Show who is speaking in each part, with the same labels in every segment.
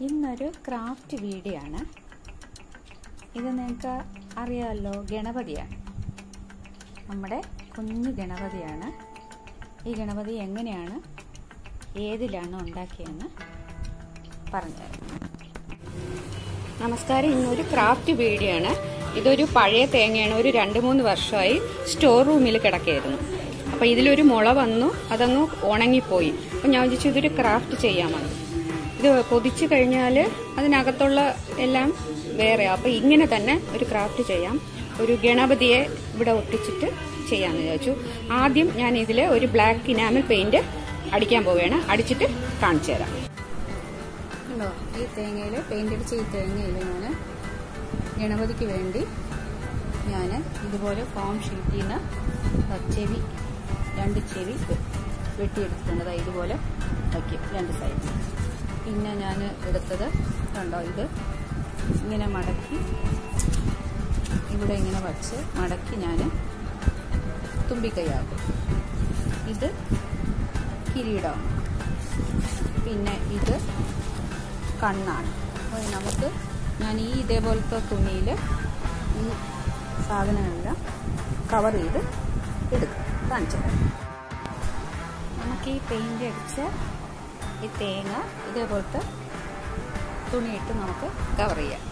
Speaker 1: ഇന്നൊരു craft video ആണ് ഇത് നിങ്ങൾക്ക് അറിയാമല്ലോ ഗണപതിയാണ് നമ്മുടെ കുഞ്ഞു ഗണപതിയാണ് ഈ ഗണപതി എങ്ങനെയാണ് ഏതിലാണ് ഉണ്ടാക്കിയതെന്ന് പറഞ്ഞുതരാം
Speaker 2: നമസ്കാരം ഇന്നൊരു ക്രാഫ്റ്റ് വീഡിയോ ആണ് ഇതൊരു പഴയ തേങ്ങയാണ് ഒരു രണ്ട് മൂന്ന് വർഷമായി സ്റ്റോർ റൂമിൽ കിടക്കായിരുന്നു അപ്പൊ ഇതിലൊരു മുള വന്നു അതങ്ങ് ഉണങ്ങിപ്പോയി അപ്പൊ ഞാൻ വിചാരിച്ചു ഇതൊരു ക്രാഫ്റ്റ് ചെയ്യാമെന്ന് ഇത് പൊതിച്ചു കഴിഞ്ഞാൽ അതിനകത്തുള്ള എല്ലാം വേറെ അപ്പൊ ഇങ്ങനെ തന്നെ ഒരു ക്രാഫ്റ്റ് ചെയ്യാം ഒരു ഗണപതിയെ ഇവിടെ ഒട്ടിച്ചിട്ട് ചെയ്യാമെന്ന് വിചാരിച്ചു ആദ്യം ഞാൻ ഇതിൽ ഒരു ബ്ലാക്ക് ഇനാമൽ പെയിന്റ് അടിക്കാൻ പോവുകയാണ് അടിച്ചിട്ട് കാണിച്ചു തരാം
Speaker 1: കണ്ടോ ഈ തേങ്ങയിൽ പെയിന്റ് അടിച്ച ഈ തേങ്ങയിൽ ഞാൻ ഗണപതിക്ക് വേണ്ടി ഞാൻ ഇതുപോലെ ഫോം ഷീറ്റിൽ നിന്ന് ചെവി രണ്ട് ചെവി വെട്ടിയെടുത്തിട്ടുണ്ട് ദാ ഇതുപോലെ വയ്ക്കും രണ്ട് സൈഡിൽ പിന്നെ ഞാൻ എടുത്തത് കണ്ടോ ഇത് ഇങ്ങനെ മടക്കി ഇവിടെ ഇങ്ങനെ വച്ച് മടക്കി ഞാൻ തുമ്പിക്കൈയാക്കും ഇത് കിരീടം പിന്നെ ഇത് കണ്ണാണ് അപ്പോൾ നമുക്ക് ഞാൻ ഈ ഇതേപോലത്തെ തുണിയിൽ ഈ സാധനങ്ങളെല്ലാം കവർ ചെയ്ത് എടുക്കും കാണിച്ചു തരാം നമുക്ക് ഈ പെയിന്റ് അടിച്ച ഈ തേങ്ങ ഇതേപോലത്തെ തുണിയിട്ട് നമുക്ക് കവർ ചെയ്യാം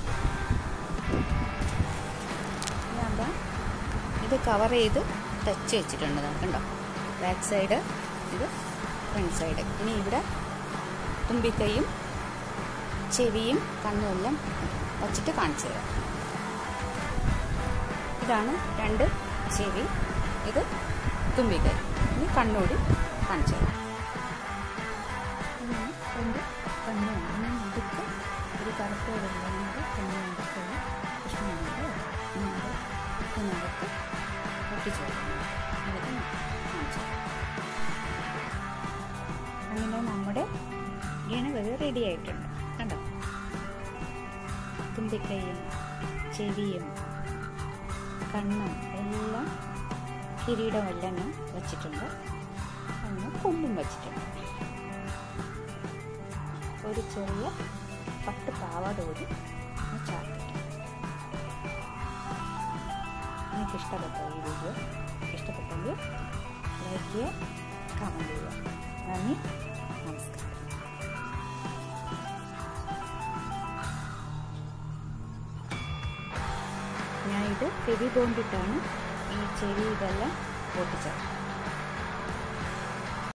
Speaker 1: ഞാൻ ദാ ഇത് കവർ ചെയ്ത് ടച്ച് വെച്ചിട്ടുണ്ട് ദാ കണ്ടോ ബാക്ക് സൈഡ് ഇത് ഫ്രണ്ട് സൈഡ് ഇനി ഇവിടെ തുമ്പിക്കൈയും ചെവിയും കണ്ണും എല്ലാം വച്ചിട്ട് കാണിച്ചു തരാം ഇതാണ് രണ്ട് ചെവി ഇത് തുമ്പിക്കൈ ഇനി കണ്ണൂടി കാണിച്ചു തരാം ഇങ്ങനെ രണ്ട് കണ്ണുമാണ് ഇനി നടുക്ക് ഒരു കറുപ്പ് വെള്ളങ്ങളുടെ കണ്ണു നടുക്കുള്ള കൃഷ്ണനുണ്ട് ഇതിനകത്ത് ഇതിനകത്ത് ഒട്ടിച്ചു വെക്കുന്നത് അതൊക്കെ കാണിച്ചു തരാം അങ്ങനെ നമ്മുടെ ഗണപതി റെഡി ആയിട്ടുണ്ട് കണ്ടോ തുമ്പിക്കൈയും ചെവിയും കണ്ണും എല്ലാം കിരീടമെല്ലാം ഞാൻ വച്ചിട്ടുണ്ട് അങ്ങനെ കൊമ്പും വച്ചിട്ടുണ്ട് ഒരു ചെറിയ പട്ട് പാവാട കൂടി ഞാൻ ചാർത്തിട്ടുണ്ട് നിങ്ങൾക്ക് ഇഷ്ടപ്പെട്ടോ ഈ വീഡിയോ ഇഷ്ടപ്പെട്ടെങ്കിൽ ലൈക്ക് ചെയ്യുക കമൻറ്റ് ചെയ്യുക നന്ദി നമസ്കാരം ഞാൻ ഇത് ഫെവി ബോണ്ടിട്ടാണ് ഈ ചെവി ഇതെല്ലാം പൊട്ടിച്ചത്